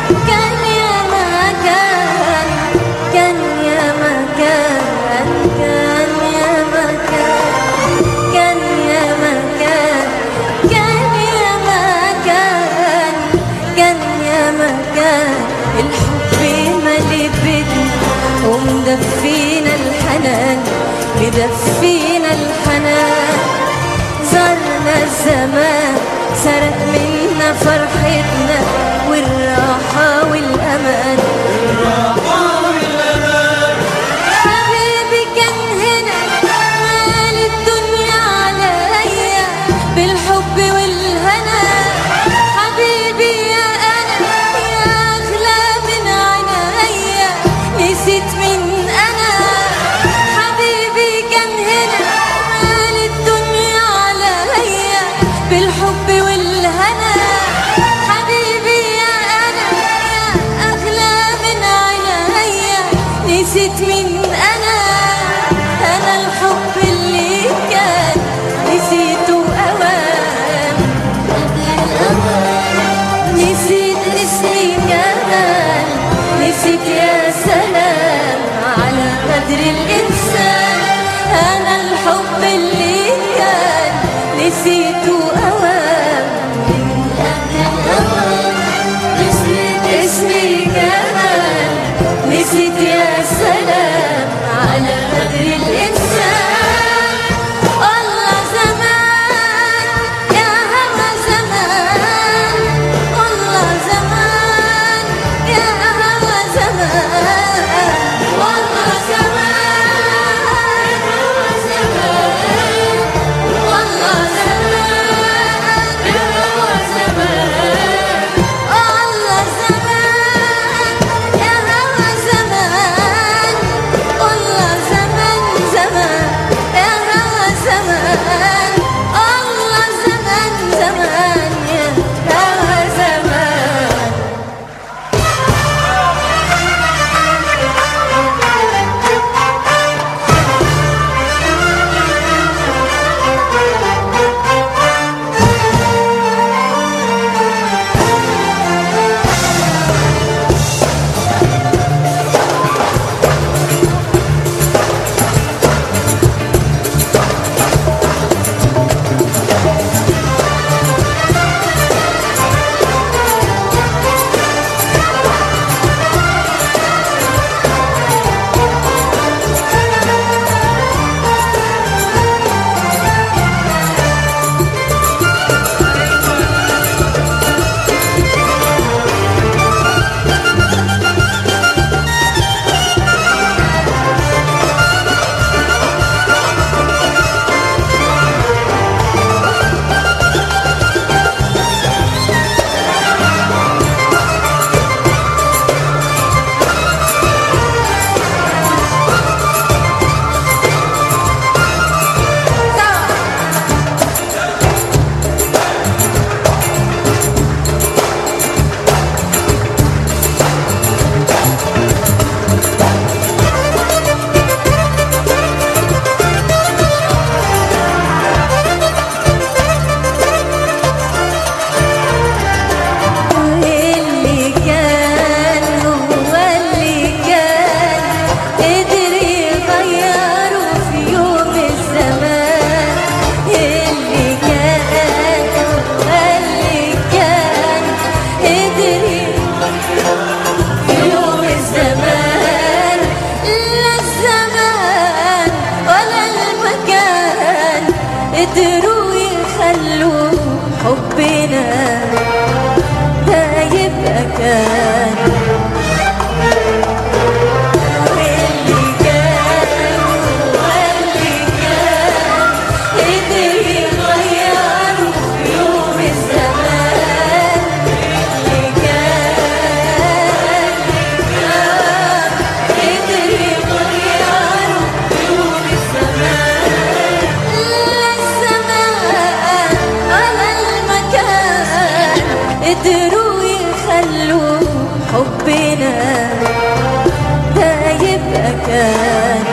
كان يا مكان كان يا مكان كان يا مكان كان يا مكان كان يا مكان كان يا مكان الحب مالي بدنا ومدفينا الحنان مدفينا الحنان زرنا الزمان سرق منا فرحتنا والراحة والأمان حبيبي كان هنا مال الدنيا عليا بالحب والهنا حبيبي يا أنا يا أغلى من عينيا نسيت من أنا حبيبي كان هنا مال الدنيا عليا بالحب والهنا حبيبي يا أنا يا أغلى من عينيا نسيت من أنا أنا الحب اللي كان نسيته أوان نسيت اسمي كمان نسيت يا سلام على قدر الإنسان أنا الحب اللي كان نسيته أوام نسيت اسمي كمان نسيت يا سلام على قدر الإنسان والله زمان يا هوى زمان والله زمان يا هوى زمان والله زمان هوى زمان والله زمان يا هوى زمان والله زمان يا هوى زمان والله زمان زمان يا هوى زمان والله زمان زمان يا هوى زمان اللي كان هو اللي كان قدر يغيره في يوم الزمان اللي كان هو اللي كان قدر في يوم الزمان لا الزمان ولا المكان قدروا يخلوا حبنا ده يبقى كان اللي كان واللي كان قدر يغيره في يوم الزمان اللي كان كان قدر يغيره في يوم الزمان لا الزمان ولا المكان قدروا يخلوا حبنا ده يبقى كان